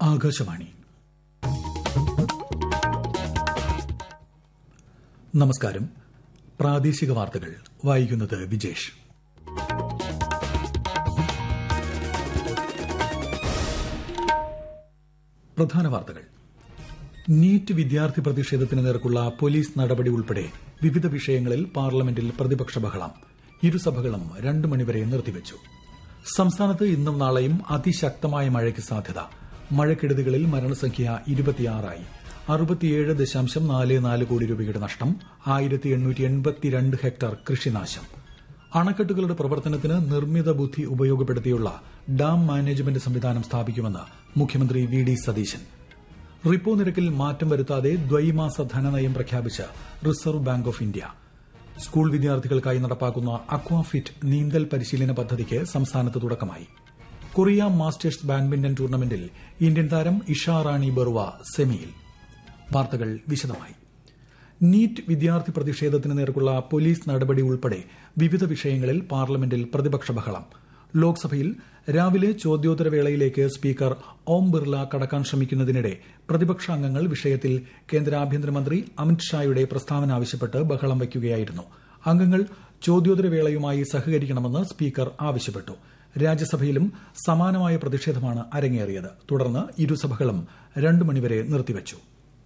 ആകാശവാണി നമസ്കാരം പ്രാദേശിക വാർത്തകൾ വായിക്കുന്നത് വിജേഷ് പ്രധാന വാർത്തകൾ നീറ്റ് വിദ്യാർത്ഥി പ്രതിഷേധത്തിന് നേർക്കുള്ള പോലീസ് നടപടി ഉൾപ്പെടെ വിവിധ വിഷയങ്ങളിൽ പാർലമെന്റിൽ പ്രതിപക്ഷ ബഹളം ഇരുസഭകളും രണ്ടു മണിവരെ നിർത്തിവച്ചു സംസ്ഥാനത്ത് ഇന്നും നാളെയും അതിശക്തമായ മഴയ്ക്ക് സാധ്യത മഴക്കെടുതികളിൽ മരണസംഖ്യ ഇരുപത്തിയാറായി അറുപത്തിയേഴ് ദശാംശം നാല് നാല് കോടി രൂപയുടെ നഷ്ടം ആയിരത്തി എണ്ണൂറ്റി എൺപത്തിരണ്ട് ഹെക്ടർ കൃഷിനാശം അണക്കെട്ടുകളുടെ പ്രവർത്തനത്തിന് നിർമ്മിത ബുദ്ധി ഉപയോഗപ്പെടുത്തിയുള്ള ഡാം മാനേജ്മെന്റ് സംവിധാനം സ്ഥാപിക്കുമെന്ന് മുഖ്യമന്ത്രി വി ഡി സതീശൻ റിപ്പോ നിരക്കിൽ മാറ്റം വരുത്താതെ ദ്വൈമാസ ധനനയം പ്രഖ്യാപിച്ച് Reserve Bank of India school വിദ്യാർത്ഥികൾക്കായി നടപ്പാക്കുന്ന അക്വാഫിറ്റ് നീന്തൽ പരിശീലന പദ്ധതിക്ക് സംസ്ഥാനത്ത് തുടക്കമായി കൊറിയ മാസ്റ്റേഴ്സ് ബാഡ്മിന്റൺ ടൂർണമെന്റിൽ ഇന്ത്യൻ താരം ഇഷ റാണി ബറുവ സെമിയിൽ വാർത്തകൾ വിശദമായി നീറ്റ് വിദ്യാർത്ഥി പ്രതിഷേധത്തിന് നേർക്കുള്ള പോലീസ് നടപടി ഉൾപ്പെടെ വിവിധ വിഷയങ്ങളിൽ പാർലമെന്റിൽ പ്രതിപക്ഷ ബഹളം ലോക്സഭയിൽ രാവിലെ ചോദ്യോത്തരവേളയിലേക്ക് സ്പീക്കർ ഓം ബിർല കടക്കാൻ ശ്രമിക്കുന്നതിനിടെ പ്രതിപക്ഷ അംഗങ്ങൾ വിഷയത്തിൽ കേന്ദ്ര ആഭ്യന്തരമന്ത്രി അമിത്ഷായുടെ പ്രസ്താവന ആവശ്യപ്പെട്ട് ബഹളം വയ്ക്കുകയായിരുന്നു അംഗങ്ങൾ ചോദ്യോത്തരവേളയുമായി സഹകരിക്കണമെന്ന് സ്പീക്കർ ആവശ്യപ്പെട്ടു രാജ്യസഭയിലും സമാനമായ പ്രതിഷേധമാണ് അരങ്ങേറിയത് തുടർന്ന് ഇരുസഭകളും രണ്ടു മണിവരെ നിർത്തിവച്ചു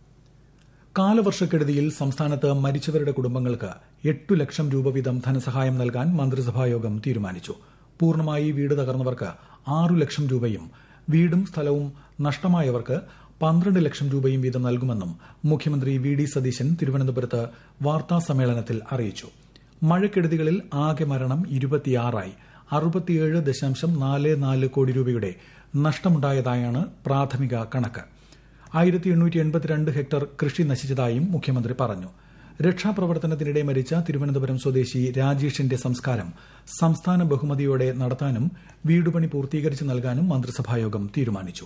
കാലവർഷക്കെടുതിയിൽ സംസ്ഥാനത്ത് മരിച്ചവരുടെ കുടുംബങ്ങൾക്ക് എട്ടു ലക്ഷം രൂപ വീതം ധനസഹായം നൽകാൻ മന്ത്രിസഭായോഗം തീരുമാനിച്ചു പൂർണ്ണമായി വീട് തകർന്നവർക്ക് ആറു ലക്ഷം രൂപയും വീടും സ്ഥലവും നഷ്ടമായവർക്ക് പന്ത്രണ്ട് ലക്ഷം രൂപയും വീതം നൽകുമെന്നും മുഖ്യമന്ത്രി വി ഡി സതീശൻ തിരുവനന്തപുരത്ത് വാർത്താ സമ്മേളനത്തിൽ അറിയിച്ചു മഴക്കെടുതികളിൽ ആകെ മരണം ഇരുപത്തിയാറായി അറുപത്തിയേഴ് ദശാംശം നാല് നാല് കോടി രൂപയുടെ നഷ്ടമുണ്ടായതായാണ് പ്രാഥമിക കണക്ക് ആയിരത്തി എണ്ണൂറ്റി എൺപത്തിരണ്ട് ഹെക്ടർ കൃഷി നശിച്ചതായും മുഖ്യമന്ത്രി പറഞ്ഞു രക്ഷാപ്രവർത്തനത്തിനിടെ മരിച്ച തിരുവനന്തപുരം സ്വദേശി രാജേഷിന്റെ സംസ്കാരം സംസ്ഥാന ബഹുമതിയോടെ നടത്താനും വീടുപണി പൂർത്തീകരിച്ച് നൽകാനും മന്ത്രിസഭായോഗം തീരുമാനിച്ചു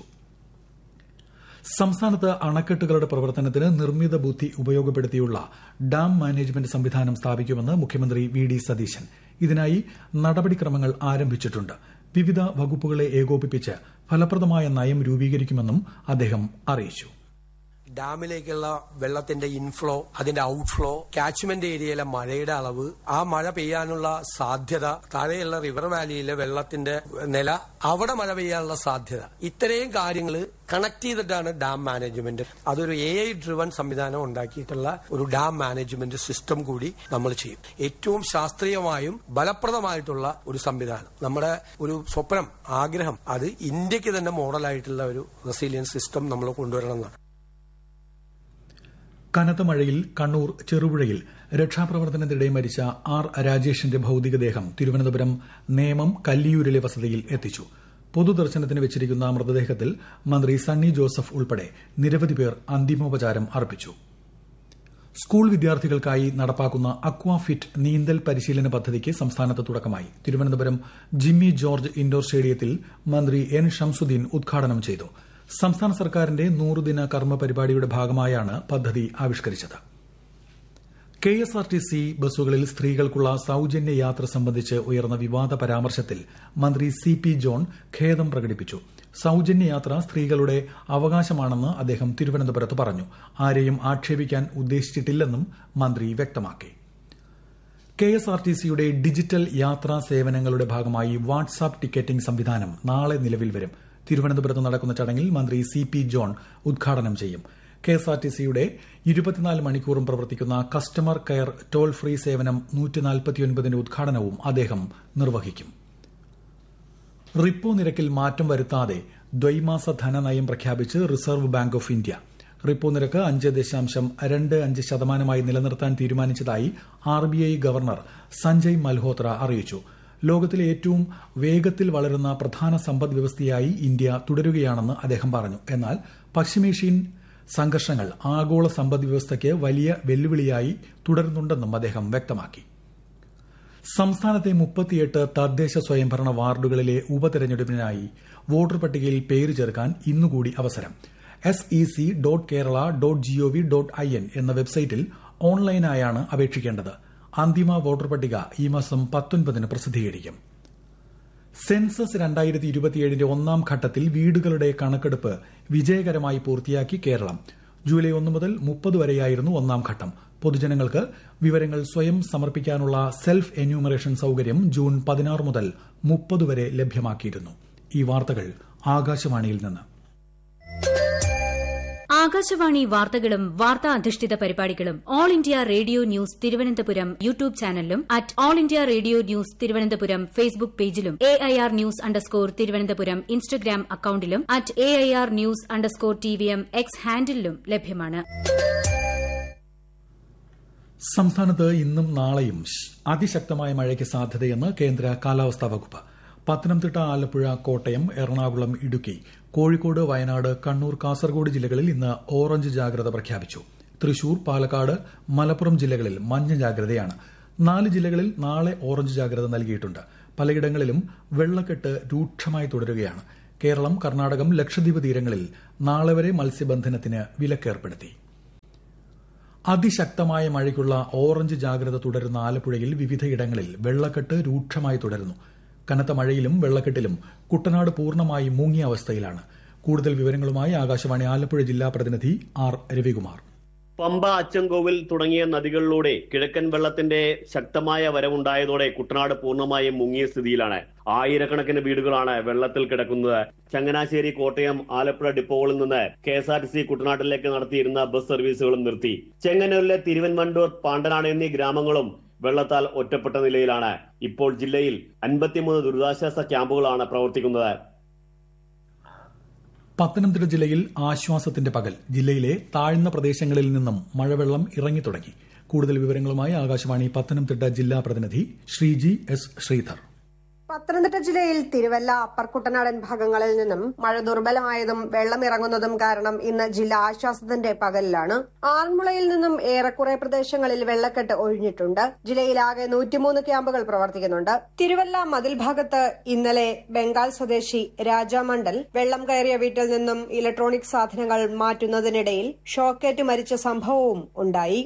സംസ്ഥാനത്ത് അണക്കെട്ടുകളുടെ പ്രവർത്തനത്തിന് നിർമ്മിത ബുദ്ധി ഉപയോഗപ്പെടുത്തിയുള്ള ഡാം മാനേജ്മെന്റ് സംവിധാനം സ്ഥാപിക്കുമെന്ന് മുഖ്യമന്ത്രി വി ഡി സതീശൻ ഇതിനായി നടപടിക്രമങ്ങൾ ആരംഭിച്ചിട്ടുണ്ട് വിവിധ വകുപ്പുകളെ ഏകോപിപ്പിച്ച് ഫലപ്രദമായ നയം രൂപീകരിക്കുമെന്നും അദ്ദേഹം അറിയിച്ചു ഡാമിലേക്കുള്ള വെള്ളത്തിന്റെ ഇൻഫ്ലോ അതിന്റെ ഔട്ട്ഫ്ലോ കാച്ച്മെന്റ് ഏരിയയിലെ മഴയുടെ അളവ് ആ മഴ പെയ്യാനുള്ള സാധ്യത താഴെയുള്ള റിവർ വാലിയിലെ വെള്ളത്തിന്റെ നില അവിടെ മഴ പെയ്യാനുള്ള സാധ്യത ഇത്രയും കാര്യങ്ങൾ കണക്ട് ചെയ്തിട്ടാണ് ഡാം മാനേജ്മെന്റ് അതൊരു എ ഐ ഡ്രിവൺ സംവിധാനം ഉണ്ടാക്കിയിട്ടുള്ള ഒരു ഡാം മാനേജ്മെന്റ് സിസ്റ്റം കൂടി നമ്മൾ ചെയ്യും ഏറ്റവും ശാസ്ത്രീയമായും ഫലപ്രദമായിട്ടുള്ള ഒരു സംവിധാനം നമ്മുടെ ഒരു സ്വപ്നം ആഗ്രഹം അത് ഇന്ത്യക്ക് തന്നെ മോഡലായിട്ടുള്ള ഒരു റെസീലിയൻസ് സിസ്റ്റം നമ്മൾ കൊണ്ടുവരണം എന്നാണ് കനത്ത മഴയിൽ കണ്ണൂർ ചെറുപുഴയിൽ രക്ഷാപ്രവർത്തനത്തിനിടെ മരിച്ച ആർ രാജേഷിന്റെ ഭൌതികദേഹം തിരുവനന്തപുരം നേമം കല്ലിയൂരിലെ വസതിയിൽ എത്തിച്ചു പൊതുദർശനത്തിന് വെച്ചിരിക്കുന്ന മൃതദേഹത്തിൽ മന്ത്രി സണ്ണി ജോസഫ് ഉൾപ്പെടെ നിരവധി പേർ അന്തിമോപചാരം അർപ്പിച്ചു സ്കൂൾ വിദ്യാർത്ഥികൾക്കായി നടപ്പാക്കുന്ന അക്വാഫിറ്റ് നീന്തൽ പരിശീലന പദ്ധതിക്ക് സംസ്ഥാനത്ത് തുടക്കമായി തിരുവനന്തപുരം ജിമ്മി ജോർജ് ഇൻഡോർ സ്റ്റേഡിയത്തിൽ മന്ത്രി എൻ ഷംസുദ്ദീൻ ഉദ്ഘാടനം ചെയ്തു സംസ്ഥാന സർക്കാരിന്റെ നൂറുദിന കർമ്മ പരിപാടിയുടെ ഭാഗമായാണ് പദ്ധതി ആവിഷ്കരിച്ചത് K S R T C ബസ്സുകളിൽ സ്ത്രീകൾക്കുള്ള സൌജന്യ യാത്ര സംബന്ധിച്ച് ഉയർന്ന വിവാദ പരാമർശത്തിൽ മന്ത്രി സി പി ജോൺ ഖേദം പ്രകടിപ്പിച്ചു സൌജന്യ യാത്ര സ്ത്രീകളുടെ അവകാശമാണെന്ന് അദ്ദേഹം തിരുവനന്തപുരത്ത് പറഞ്ഞു ആരെയും ആക്ഷേപിക്കാൻ ഉദ്ദേശിച്ചിട്ടില്ലെന്നും മന്ത്രി വ്യക്തമാക്കി കെ എസ് ആർ ടി സിയുടെ ഡിജിറ്റൽ യാത്രാ സേവനങ്ങളുടെ ഭാഗമായി വാട്സാപ്പ് ടിക്കറ്റിംഗ് സംവിധാനം നാളെ നിലവിൽ വരും തിരുവനന്തപുരത്ത് നടക്കുന്ന ചടങ്ങിൽ മന്ത്രി സി പി ജോൺ ഉദ്ഘാടനം ചെയ്യും കെ എസ് ആർ ടി സിയുടെ ഇരുപത്തിനാല് മണിക്കൂറും പ്രവർത്തിക്കുന്ന കസ്റ്റമർ കെയർ ടോൾ ഫ്രീ സേവനം നൂറ്റിനാൽപ്പത്തിയൊൻപതിന്റെ ഉദ്ഘാടനവും അദ്ദേഹം നിർവഹിക്കും റിപ്പോ നിരക്കിൽ മാറ്റം വരുത്താതെ ദ്വൈമാസ ധനനയം പ്രഖ്യാപിച്ച് Reserve Bank of India repo നിരക്ക് അഞ്ച് ദശാംശം രണ്ട് അഞ്ച് ശതമാനമായി നിലനിർത്താൻ തീരുമാനിച്ചതായി R B I governor Sanjay Malhotra അറിയിച്ചു ലോകത്തിലെ ഏറ്റവും വേഗത്തിൽ വളരുന്ന പ്രധാന സമ്പദ് വ്യവസ്ഥയായി ഇന്ത്യ തുടരുകയാണെന്ന് അദ്ദേഹം പറഞ്ഞു എന്നാൽ പശ്ചിമേഷ്യൻ സംഘർഷങ്ങൾ ആഗോള സമ്പദ് വ്യവസ്ഥയ്ക്ക് വലിയ വെല്ലുവിളിയായി തുടരുന്നുണ്ടെന്നും അദ്ദേഹം വ്യക്തമാക്കി സംസ്ഥാനത്തെ മുപ്പത്തിയെട്ട് തദ്ദേശ സ്വയംഭരണ വാർഡുകളിലെ ഉപതെരഞ്ഞെടുപ്പിനായി വോട്ടർ പട്ടികയിൽ പേര് ചേർക്കാൻ ഇന്നുകൂടി അവസരം S E C dot Kerala dot G O V dot I N എന്ന വെബ്സൈറ്റിൽ ഓൺലൈനായാണ് അപേക്ഷിക്കേണ്ടത് അന്തിമ വോട്ടർ പട്ടിക ഈ മാസം പത്തൊൻപതിന് പ്രസിദ്ധീകരിക്കും സെൻസസ് രണ്ടായിരത്തി ഇരുപത്തിയേഴിന്റെ ഒന്നാം ഘട്ടത്തിൽ വീടുകളുടെ കണക്കെടുപ്പ് വിജയകരമായി പൂർത്തിയാക്കി കേരളം ജൂലൈ ഒന്ന് മുതൽ മുപ്പത് വരെയായിരുന്നു ഒന്നാം ഘട്ടം പൊതുജനങ്ങൾക്ക് വിവരങ്ങൾ സ്വയം സമർപ്പിക്കാനുള്ള സെൽഫ് എന്യൂമറേഷൻ സൌകര്യം ജൂൺ പതിനാറ് മുതൽ മുപ്പത് വരെ ലഭ്യമാക്കിയിരുന്നു ഈ വാർത്തകൾ ആകാശവാണിയിൽ നിന്ന് ആകാശവാണി വാർത്തകളും വാർത്താ അധിഷ്ഠിത പരിപാടികളും All India Radio news Thiruvananthapuram YouTube ചാനലിലും at All India Radio news Thiruvananthapuram Facebook പേജിലും A I R news underscore Thiruvananthapuram Instagram അക്കൌണ്ടിലും at A I R news underscore T V M X ഹാൻഡിലും ലഭ്യമാണ് സംസ്ഥാനത്ത് ഇന്നും നാളെയും അതിശക്തമായ മഴയ്ക്ക് സാധ്യതയെന്ന് കേന്ദ്ര കാലാവസ്ഥാ വകുപ്പ് പത്തനംതിട്ട ആലപ്പുഴ കോട്ടയം എറണാകുളം ഇടുക്കി കോഴിക്കോട് വയനാട് കണ്ണൂർ കാസർഗോഡ് ജില്ലകളിൽ ഇന്ന് ഓറഞ്ച് ജാഗ്രത പ്രഖ്യാപിച്ചു തൃശൂർ പാലക്കാട് മലപ്പുറം ജില്ലകളിൽ മഞ്ഞ ജാഗ്രതയാണ് നാല് ജില്ലകളിൽ നാളെ ഓറഞ്ച് ജാഗ്രത നൽകിയിട്ടുണ്ട് പലയിടങ്ങളിലും വെള്ളക്കെട്ട് രൂക്ഷമായി തുടരുകയാണ് കേരളം കർണാടകം ലക്ഷദ്വീപ് തീരങ്ങളിൽ നാളെ വരെ മത്സ്യബന്ധനത്തിന് വിലക്കേർപ്പെടുത്തി അതിശക്തമായ മഴയ്ക്കുള്ള ഓറഞ്ച് ജാഗ്രത തുടരുന്ന ആലപ്പുഴയിൽ വിവിധയിടങ്ങളിൽ വെള്ളക്കെട്ട് രൂക്ഷമായി തുടരുന്നു കനത്ത മഴയിലും വെള്ളക്കെട്ടിലും കുട്ടനാട് പൂർണ്ണമായി മുങ്ങിയ അവസ്ഥയിലാണ് കൂടുതൽ വിവരങ്ങളുമായി ആകാശവാണി ആലപ്പുഴ ജില്ലാ പ്രതിനിധി ആർ രവികുമാർ പമ്പ അച്ചൻകോവിൽ തുടങ്ങിയ നദികളിലൂടെ കിഴക്കൻ വെള്ളത്തിന്റെ ശക്തമായ വരവുണ്ടായതോടെ കുട്ടനാട് പൂർണ്ണമായും മുങ്ങിയ സ്ഥിതിയിലാണ് ആയിരക്കണക്കിന് വീടുകളാണ് വെള്ളത്തിൽ കിടക്കുന്നത് ചങ്ങനാശ്ശേരി കോട്ടയം ആലപ്പുഴ ഡിപ്പോകളിൽ നിന്ന് K S R T C കുട്ടനാട്ടിലേക്ക് നടത്തിയിരുന്ന ബസ് സർവീസുകളും നിർത്തി ചെങ്ങന്നൂരിലെ തിരുവൻവണ്ടൂർ പാണ്ടനാട് എന്നീ ഗ്രാമങ്ങളും വെള്ളത്താൽ ഒറ്റപ്പെട്ട നിലയിലാണ് ഇപ്പോൾ ജില്ലയിൽ അൻപത്തിമൂന്ന് ദുരിതാശ്വാസ ക്യാമ്പുകളാണ് പ്രവർത്തിക്കുന്നത് പത്തനംതിട്ട ജില്ലയിൽ ആശ്വാസത്തിന്റെ പകൽ ജില്ലയിലെ താഴ്ന്ന പ്രദേശങ്ങളിൽ നിന്നും മഴവെള്ളം ഇറങ്ങിത്തുടങ്ങി കൂടുതൽ വിവരങ്ങളുമായി ആകാശവാണി പത്തനംതിട്ട ജില്ലാ പ്രതിനിധി ശ്രീജി എസ് ശ്രീധർ പത്തനംതിട്ട ജില്ലയിൽ തിരുവല്ല അപ്പർ കുട്ടനാടൻ ഭാഗങ്ങളിൽ നിന്നും മഴ ദുർബലമായതും വെള്ളം ഇറങ്ങുന്നതും കാരണം ഇന്ന് ജില്ല ആശ്വാസത്തിന്റെ പകലിലാണ് ആറന്മുളയിൽ നിന്നും ഏറെക്കുറെ പ്രദേശങ്ങളിൽ വെള്ളക്കെട്ട് ഒഴിഞ്ഞിട്ടുണ്ട് ജില്ലയിലാകെ നൂറ്റിമൂന്ന് ക്യാമ്പുകൾ പ്രവർത്തിക്കുന്നുണ്ട് തിരുവല്ല മതിൽ ഭാഗത്ത് ഇന്നലെ ബംഗാൾ സ്വദേശി രാജാമണ്ഡൽ വെള്ളം കയറിയ വീട്ടിൽ നിന്നും ഇലക്ട്രോണിക് സാധനങ്ങൾ മാറ്റുന്നതിനിടയിൽ ഷോക്കേറ്റ് മരിച്ച സംഭവവും ഉണ്ടായി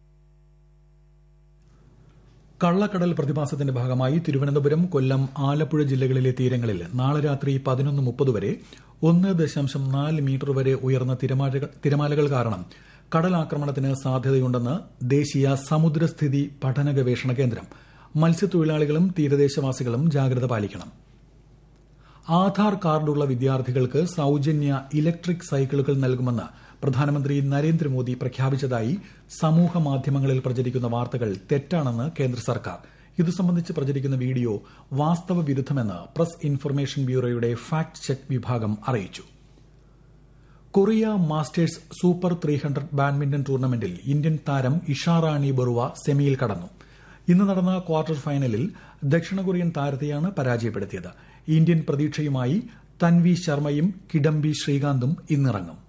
കള്ളക്കടൽ പ്രതിഭാസത്തിന്റെ ഭാഗമായി തിരുവനന്തപുരം കൊല്ലം ആലപ്പുഴ ജില്ലകളിലെ തീരങ്ങളിൽ നാളെ രാത്രി പതിനൊന്ന് മുപ്പത് വരെ ഒന്ന് ദശാംശം നാല് മീറ്റർ വരെ ഉയർന്ന തിരമാലകൾ കാരണം കടലാക്രമണത്തിന് സാധ്യതയുണ്ടെന്ന് ദേശീയ സമുദ്രസ്ഥിതി പഠന ഗവേഷണ കേന്ദ്രം മത്സ്യത്തൊഴിലാളികളും തീരദേശവാസികളും ജാഗ്രത പാലിക്കണം ആധാർ കാർഡുള്ള വിദ്യാർത്ഥികൾക്ക് സൌജന്യ ഇലക്ട്രിക് സൈക്കിളുകൾ നൽകുമെന്ന് പ്രധാനമന്ത്രി നരേന്ദ്രമോദി പ്രഖ്യാപിച്ചതായി സമൂഹ മാധ്യമങ്ങളിൽ പ്രചരിക്കുന്ന വാർത്തകൾ തെറ്റാണെന്ന് കേന്ദ്ര സർക്കാർ ഇതു സംബന്ധിച്ച് പ്രചരിക്കുന്ന വീഡിയോ വാസ്തവ വിരുദ്ധമെന്ന് പ്രസ് ഇൻഫർമേഷൻ ബ്യൂറോയുടെ ഫാക്ട് ചെക്ക് വിഭാഗം അറിയിച്ചു Korea Masters super three hundred badminton ടൂർണമെന്റിൽ ഇന്ത്യൻ താരം ഇഷാറാണി ബറുവ സെമിയിൽ കടന്നു ഇന്ന് നടന്ന ക്വാർട്ടർ ഫൈനലിൽ ദക്ഷിണ കൊറിയൻ താരത്തെയാണ് പരാജയപ്പെടുത്തിയത് ഇന്ത്യൻ പ്രതീക്ഷയുമായി തൻവി ശർമ്മയും കിഡംബി ശ്രീകാന്തും ഇന്നിറങ്ങും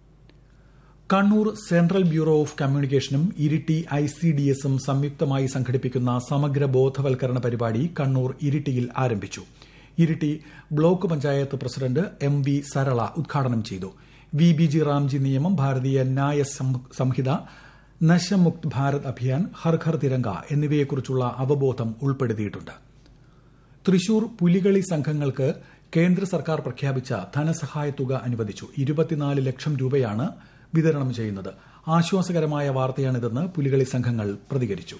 കണ്ണൂർ സെൻട്രൽ ബ്യൂറോ ഓഫ് കമ്മ്യൂണിക്കേഷനും ഇരിട്ടി ഐ സി ഡി എസും സംയുക്തമായി സംഘടിപ്പിക്കുന്ന സമഗ്ര ബോധവൽക്കരണ പരിപാടി കണ്ണൂർ ഇരിട്ടിയിൽ ആരംഭിച്ചു ഇരിട്ടി ബ്ലോക്ക് പഞ്ചായത്ത് പ്രസിഡന്റ് എം വി സരള ഉദ്ഘാടനം ചെയ്തു വി ബി ജി റാംജി നിയമം ഭാരതീയ ന്യായ സംഹിത നശമുക്ത് ഭാരത് അഭിയാൻ ഹർ ഘർ തിരങ്ക എന്നിവയെക്കുറിച്ചുള്ള അവബോധം ഉൾപ്പെടുത്തിയിട്ടുണ്ട് തൃശൂർ പുലികളി സംഘങ്ങൾക്ക് കേന്ദ്ര സർക്കാർ പ്രഖ്യാപിച്ച ധനസഹായ തുക അനുവദിച്ചു ഇരുപത്തിനാല് ലക്ഷം രൂപയാണ് വിതരണം ചെയ്യുന്നത് ആശ്വാസകരമായ വാർത്തയാണിതെന്ന് പുലികളി സംഘങ്ങൾ പ്രതികരിച്ചു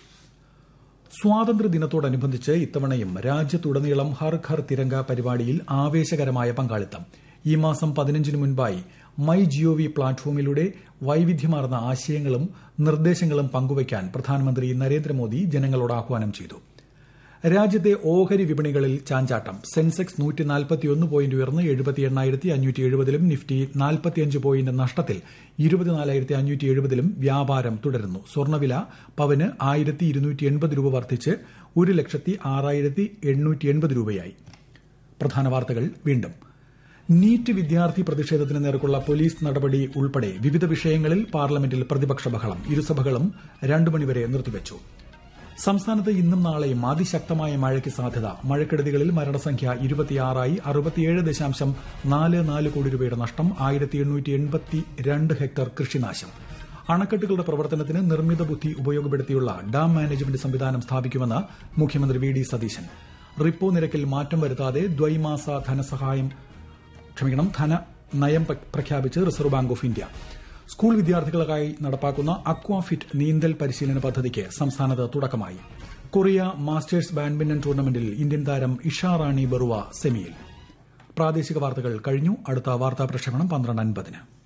സ്വാതന്ത്ര്യദിനത്തോടനുബന്ധിച്ച് ഇത്തവണയും രാജ്യത്തുടനീളം ഹർ ഘർ തിരങ്ക പരിപാടിയിൽ ആവേശകരമായ പങ്കാളിത്തം ഈ മാസം പതിനഞ്ചിന് മുൻപായി മൈ ജിഒവി പ്ലാറ്റ്ഫോമിലൂടെ വൈവിധ്യമാർന്ന ആശയങ്ങളും നിർദ്ദേശങ്ങളും പങ്കുവയ്ക്കാൻ പ്രധാനമന്ത്രി നരേന്ദ്രമോദി ജനങ്ങളോട് ആഹ്വാനം ചെയ്തു രാജ്യത്തെ ഓഹരി വിപണികളിൽ ചാഞ്ചാട്ടം സെൻസെക്സ് നൂറ്റി നാൽപ്പത്തിയൊന്ന് പോയിന്റ് ഉയർന്ന് എഴുപത്തി എണ്ണായിരത്തി അഞ്ഞൂറ്റി എഴുപതിലും നിഫ്റ്റി നാൽപ്പത്തിയഞ്ച് പോയിന്റ് നഷ്ടത്തിൽ ഇരുപത്തിനാലായിരത്തി അഞ്ഞൂറ്റി എഴുപതിലും വ്യാപാരം തുടരുന്നു സ്വർണ്ണവില പവന് ആയിരത്തി ഇരുന്നൂറ്റി എൺപത് രൂപ വർദ്ധിച്ച് ഒരു ലക്ഷത്തി ആറായിരത്തി എണ്ണൂറ്റി എൺപത് രൂപയായി പ്രധാന വാർത്തകൾ വീണ്ടും നീറ്റ് വിദ്യാർത്ഥി പ്രതിഷേധത്തിന് നേർക്കുള്ള പോലീസ് നടപടി ഉൾപ്പെടെ വിവിധ വിഷയങ്ങളിൽ പാർലമെന്റിൽ പ്രതിപക്ഷ ബഹളം ഇരുസഭകളും രണ്ടു മണിവരെ നിർത്തിവച്ചു സംസ്ഥാനത്ത് ഇന്നും നാളെയും അതിശക്തമായ മഴയ്ക്ക് സാധ്യത മഴക്കെടുതികളിൽ മരണസംഖ്യ ഇരുപത്തിയാറായി അറുപത്തിയേഴ് ദശാംശം നാല് നാല് കോടി രൂപയുടെ നഷ്ടം ആയിരത്തി എണ്ണൂറ്റി എൺപത്തി രണ്ട് ഹെക്ടർ കൃഷിനാശം അണക്കെട്ടുകളുടെ പ്രവർത്തനത്തിന് നിർമ്മിത ബുദ്ധി ഉപയോഗപ്പെടുത്തിയുള്ള ഡാം മാനേജ്മെന്റ് സംവിധാനം സ്ഥാപിക്കുമെന്ന് മുഖ്യമന്ത്രി വി ഡി സതീശൻ റിപ്പോ നിരക്കിൽ മാറ്റം വരുത്താതെ ദ്വൈമാസ ധനസഹായം ക്ഷമിക്കണം ധന നയം പ്ര- പ്രഖ്യാപിച്ച് Reserve Bank of India school വിദ്യാർത്ഥികൾക്കായി നടപ്പാക്കുന്ന അക്വാഫിറ്റ് നീന്തൽ പരിശീലന പദ്ധതിക്ക് സംസ്ഥാനത്ത് തുടക്കമായി കൊറിയ മാസ്റ്റേഴ്സ് ബാഡ്മിന്റൺ ടൂർണമെന്റിൽ ഇന്ത്യൻ താരം ഇഷാ റാണി ബറുവ സെമിയിൽ പ്രാദേശിക വാർത്തകൾ കഴിഞ്ഞു അടുത്ത വാർത്താ പ്രക്ഷേപണം പന്ത്രണ്ട് അൻപതിന്